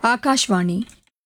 ఆకాశవాణి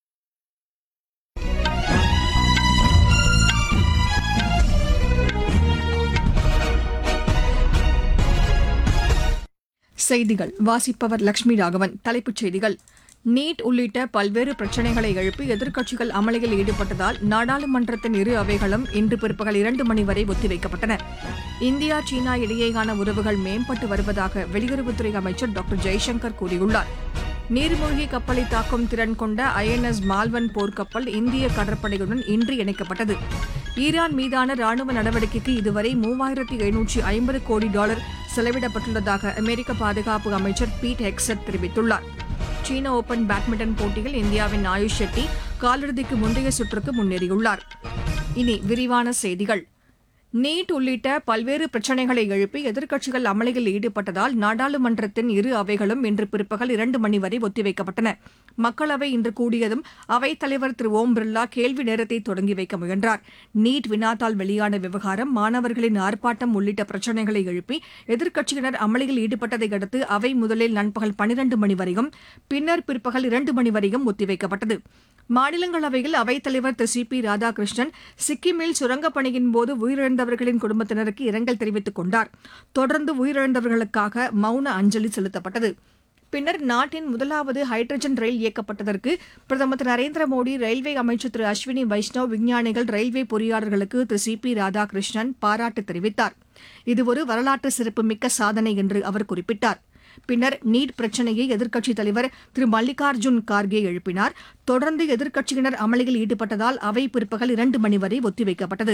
செய்திகள் வாசிப்பவர் லட்சுமி ராகவன் தலைப்புச் செய்திகள் நீட் உள்ளிட்ட பல்வேறு பிரச்சினைகளை எழுப்பி எதிர்க்கட்சிகள் அமளியில் ஈடுபட்டதால் நாடாளுமன்றத்தின் இரு அவைகளும் இன்று பிற்பகல் இரண்டு மணி வரை ஒத்திவைக்கப்பட்டன இந்தியா சீனா இடையேயான உறவுகள் மேம்பட்டு வருவதாக வெளியுறவுத்துறை அமைச்சர் டாக்டர் ஜெய்சங்கர் கூறியுள்ளார் நீர்மூழ்கி கப்பலை தாக்கும் திறன் கொண்ட ஐஎன்எஸ் மால்வன் போர்க்கப்பல் இந்திய கடற்படையுடன் இன்று இணைக்கப்பட்டது ஈரான் மீதான ராணுவ நடவடிக்கைக்கு இதுவரை மூவாயிரத்தி எழுநூற்றி ஐம்பது கோடி டாலர் செலவிடப்பட்டுள்ளதாக அமெரிக்க பாதுகாப்பு அமைச்சர் பீட் ஹெக்ஸட் தெரிவித்துள்ளார் சீன ஓபன் பேட்மிண்டன் போட்டியில் இந்தியாவின் ஆயுஷ் ஷெட்டி காலிறுதிக்கு முந்தைய சுற்றுக்கு முன்னேறியுள்ளார் இனி விரிவான செய்திகள் நீட் உள்ளிட்ட பல்வேறு பிரச்சினைகளை எழுப்பி எதிர்க்கட்சிகள் அமளியில் ஈடுபட்டதால் நாடாளுமன்றத்தின் இரு அவைகளும் இன்று பிற்பகல் இரண்டு மணி வரை ஒத்திவைக்கப்பட்டன மக்களவை இன்று கூடியதும் அவைத் தலைவர் திரு ஓம் பிர்லா கேள்வி நேரத்தை தொடங்கி வைக்க முயன்றார் நீட் வினாத்தால் வெளியான விவகாரம் மாணவர்களின் ஆர்ப்பாட்டம் உள்ளிட்ட பிரச்சினைகளை எழுப்பி எதிர்க்கட்சியினர் அமளியில் ஈடுபட்டதை அடுத்து அவை முதலில் நண்பகல் பனிரண்டு மணி வரையும் பின்னர் பிற்பகல் இரண்டு மணி வரையும் ஒத்திவைக்கப்பட்டது மாநிலங்களவையில் அவைத்தலைவர் திரு சி பி ராதாகிருஷ்ணன் சிக்கிமில் சுரங்கப் பணியின் போது உயிரிழந்தவர்களின் குடும்பத்தினருக்கு இரங்கல் தெரிவித்துக் கொண்டார் தொடர்ந்து உயிரிழந்தவர்களுக்காக மௌன அஞ்சலி செலுத்தப்பட்டது பின்னர் நாட்டின் முதலாவது ஹைட்ரஜன் ரயில் இயக்கப்பட்டதற்கு பிரதமர் திரு நரேந்திர மோடி ரயில்வே அமைச்சர் திரு அஸ்வினி வைஷ்ணவ் விஞ்ஞானிகள் ரயில்வே பொறியாளர்களுக்கு திரு சி பி ராதாகிருஷ்ணன் பாராட்டு தெரிவித்தார் இது ஒரு வரலாற்று சிறப்புமிக்க சாதனை என்று அவர் குறிப்பிட்டார் பின்னர் நீட் பிரச்சினையை எதிர்க்கட்சித் தலைவர் திரு மல்லிகார்ஜுன் கார்கே எழுப்பினார் தொடர்ந்து எதிர்க்கட்சியினர் அமளியில் ஈடுபட்டதால் அவை பிற்பகல் இரண்டு மணி வரை ஒத்திவைக்கப்பட்டது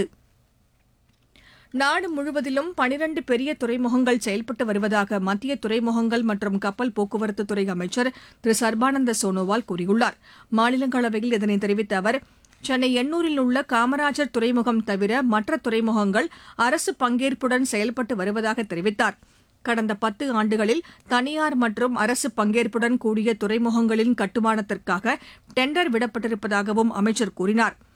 நாடு முழுவதிலும் பனிரண்டு பெரிய துறைமுகங்கள் செயல்பட்டு வருவதாக மத்திய துறைமுகங்கள் மற்றும் கப்பல் போக்குவரத்து துறை அமைச்சர் திரு சர்பானந்த சோனோவால் கூறியுள்ளார் மாநிலங்களவையில் இதனை தெரிவித்த அவர் சென்னை எண்ணூரில் உள்ள காமராஜர் துறைமுகம் தவிர மற்ற துறைமுகங்கள் அரசு பங்கேற்புடன் செயல்பட்டு வருவதாக தெரிவித்தார் கடந்த பத்து ஆண்டுகளில் தனியார் மற்றும் அரசு பங்கேற்புடன் கூடிய துறைமுகங்களின் கட்டுமானத்திற்காக டெண்டர் விடப்பட்டிருப்பதாகவும் அமைச்சர் கூறினார்